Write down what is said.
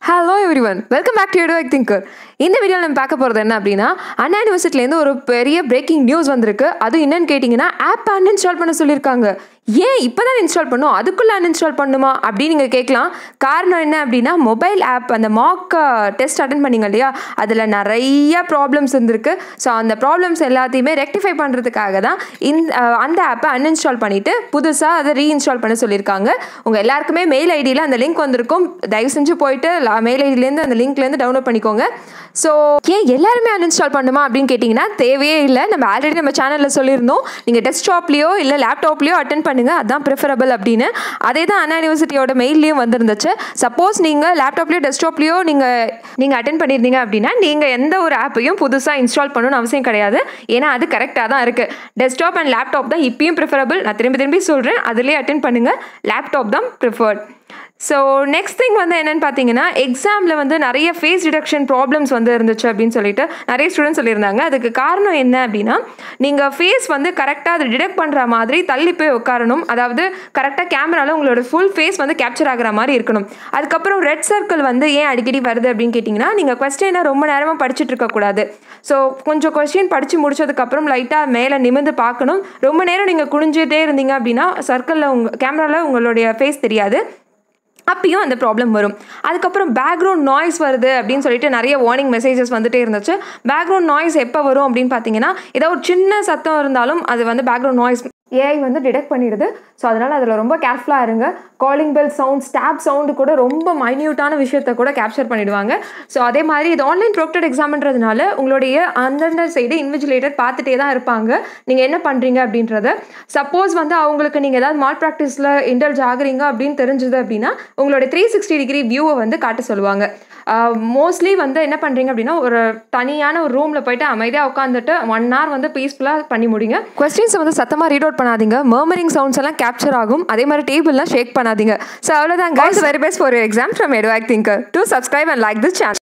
hello every one welcome back to Edu Thinker இந்த வீடியோவில் நம்ம பார்க்க போகிறது என்ன அப்படின்னா அண்ணா யூனிவர்சிட்டிலேருந்து ஒரு பெரிய பிரேக்கிங் நியூஸ் வந்திருக்கு அது என்னன்னு கேட்டிங்கன்னா ஆப் அன்இன்ஸ்டால் பண்ண சொல்லியிருக்காங்க ஏன் இப்போ தான் இன்ஸ்டால் பண்ணும் அதுக்குள்ளே அன்இன்ஸ்டால் பண்ணுமா அப்படின்னு நீங்கள் கேட்கலாம் காரணம் என்ன அப்படின்னா மொபைல் ஆப் அந்த மாக் டெஸ்ட் அட்டன் பண்ணீங்க இல்லையா அதில் நிறைய ப்ராப்ளம்ஸ் இருந்திருக்கு ஸோ அந்த ப்ராப்ளம்ஸ் எல்லாத்தையுமே ரெக்டிஃபை பண்ணுறதுக்காக தான் இந்த அஹ், அந்த ஆப்பை அன்இன்ஸ்டால் பண்ணிவிட்டு புதுசாக அதை ரீஇன்ஸ்டால் பண்ண சொல்லியிருக்காங்க உங்கள் எல்லாருக்குமே மெயில் ஐடியில் அந்த லிங்க் வந்திருக்கும் தயவு செஞ்சு போயிட்டு மெயில் ஐடியிலேருந்து அந்த லிங்க்லேருந்து டவுன்லோட் பண்ணிக்கோங்க ஸோ ஏன் எல்லாருமே அன்இன்ஸ்டால் பண்ணுமா அப்படின்னு கேட்டிங்கன்னா தேவையே இல்லை நம்ம ஆல்ரெடி நம்ம சேனலில் சொல்லியிருந்தோம் நீங்கள் டெஸ்க்டாப்லேயோ இல்லை லேப்டாப்லேயோ அட்டன் பண்ணுங்கள் அதான் ப்ரிஃபரபிள் அப்படின்னு அதே தான் அண்ணா யூனிவர்சிட்டியோட மெயிலையும் வந்திருந்துச்சு சப்போஸ் நீங்கள் லேப்டாப்லேயோ டெஸ்க்டாப்லேயோ நீங்கள் நீங்கள் அட்டன் பண்ணியிருந்தீங்க அப்படின்னா நீங்கள் எந்த ஒரு ஆப்பையும் புதுசாக இன்ஸ்டால் பண்ணணும்னு அவசியம் கிடையாது ஏன்னா அது கரெக்டாக தான் இருக்குது டெஸ்க்டாப் அண்ட் லேப்டாப் தான் இப்பயும் ப்ரிஃபரபிள் நான் திரும்பி திரும்பி சொல்கிறேன் அதிலே அட்டன் பண்ணுங்கள் லேப்டாப் தான் ப்ரிஃபர்ட் ஸோ நெக்ஸ்ட் திங் வந்து என்னென்னு பார்த்தீங்கன்னா எக்ஸாமில் வந்து நிறைய ஃபேஸ் டிடக்ஷன் ப்ராப்ளம்ஸ் வந்து இருந்துச்சு அப்படின்னு சொல்லிட்டு நிறைய ஸ்டூடெண்ட்ஸ் சொல்லியிருந்தாங்க அதுக்கு காரணம் என்ன அப்படின்னா நீங்கள் ஃபேஸ் வந்து கரெக்டாக அதை டிடெக்ட் பண்ணுற மாதிரி தள்ளி போய் உட்காரணும் அதாவது கரெக்டாக கேமராவில் உங்களோட ஃபுல் ஃபேஸ் வந்து கேப்சர் ஆகிற மாதிரி இருக்கணும் அதுக்கப்புறம் ரெட் சர்க்கிள் வந்து ஏன் அடிக்கடி வருது அப்படின்னு கேட்டிங்கன்னா நீங்கள் கொஸ்டினை ரொம்ப நேரமாக படிச்சுட்டு இருக்கக்கூடாது ஸோ கொஞ்சம் கொஸ்டின் படித்து முடிச்சதுக்கப்புறம் லைட்டாக மேலே நிமிர்ந்து பார்க்கணும் ரொம்ப நேரம் நீங்கள் குனிஞ்சிட்டே இருந்தீங்க அப்படின்னா சர்க்கிளில் உங்கள் கேமராவில் உங்களுடைய ஃபேஸ் தெரியாது அப்பயும் அந்த ப்ராப்ளம் வரும் அதுக்கப்புறம் பேக்ரவுண்ட் நாய்ஸ் வருது அப்படின்னு சொல்லிட்டு நிறைய வார்னிங் மெசேஜஸ் வந்துட்டே இருந்துச்சு பேக்ரவுண்ட் நாய்ஸ் எப்போ வரும் அப்படின்னு பார்த்தீங்கன்னா ஏதோ ஒரு சின்ன சத்தம் இருந்தாலும் அது வந்து பேக்ரவுண்ட் நாய்ஸ் ஏஐ வந்து டிடெக்ட் பண்ணிடுது ஸோ அதனால் அதில் ரொம்ப கேர்ஃபுல்லாக இருங்க calling bell sound stop sound கூட ரொம்ப மைன்யூட்டான விஷயத்த கூட கேப்சர் பண்ணிடுவாங்க ஸோ அதே மாதிரி இது ஆன்லைன் ப்ரோக்டட் எக்ஸாம்ன்றதுனால உங்களுடைய அந்தந்த சைடு இன்விஜிலேட்டர் பார்த்துட்டே தான் இருப்பாங்க நீங்கள் என்ன பண்ணுறீங்க அப்படின்றத சப்போஸ் வந்து அவங்களுக்கு நீங்கள் ஏதாவது மால் ப்ராக்டிஸில் இன்டல்ஜ் ஆகுறீங்க அப்படின்னு தெரிஞ்சது அப்படின்னா உங்களுடைய த்ரீ சிக்ஸ்டி டிகிரி வியூவை வந்து காட்ட சொல்லுவாங்க மோஸ்ட்லி வந்து என்ன பண்ணுறீங்க அப்படின்னா ஒரு தனியான ஒரு ரூமில் போயிட்டு அமைதியாக உட்காந்துட்டு ஒன் hour வந்து பீஸ்ஃபுல்லாக பண்ணி முடிங்க கொஸ்டின்ஸை வந்து சத்தமாக ரீட் அவுட் பண்ணாதீங்க மர்மரிங் சவுண்ட்ஸ் எல்லாம் கேப்சர் ஆகும் அதே மாதிரி டேபிள்லாம் ஷேக் பண்ணாதீங்க ஸோ அவ்வளோதான் guys very best for exam from Edu Thinker to subscribe and like this channel